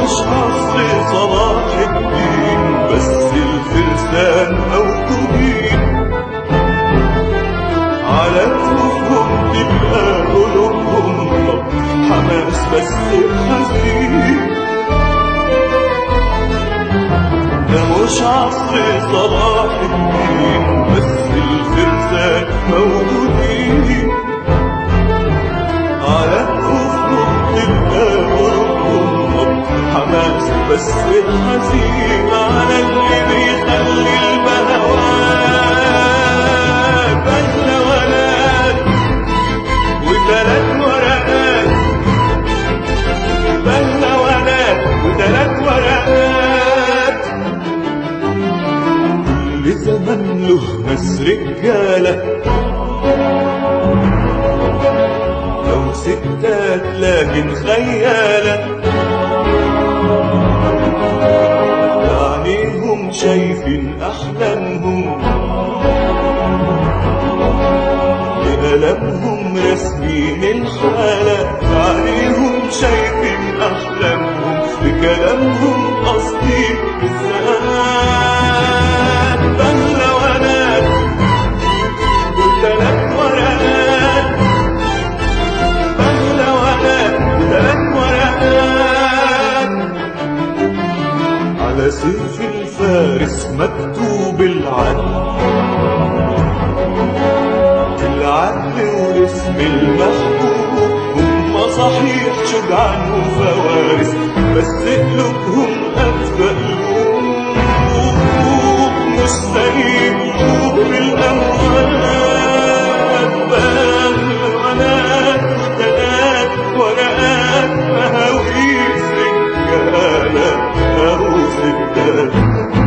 مش عصر صلاح الدين بس الفرسان موجودين على كفوفهم تبقى قلوبهم طب حماس بس حزين ده مش عصر صلاح الدين بس الفرسان موجودين على كفوفهم تبقى قلوبهم طب حماس بس الحزين على اللي بيخلي البهوات بهلوانات وثلاث ورقات بهلوانات وثلاث ورقات كل زمن له ناس رجالة لو ستات لكن خيالة عينيهم شايفين أحلامهم بألمهم رسمين الحالة عليهم شايفين أحلامهم بكلامهم قصدي بالذات بهلوانات وثلاث ورقات بهلوانات وثلاث ورقات على سيف الفارس مكتوب العدل العدل واسم المحبوب هم صحيح شجعان وفوارس بس قلوبهم أتقلوب مش سايبوه بالأموات بهلوانات وثلاث ورقات مهاويس رجالة أو ستات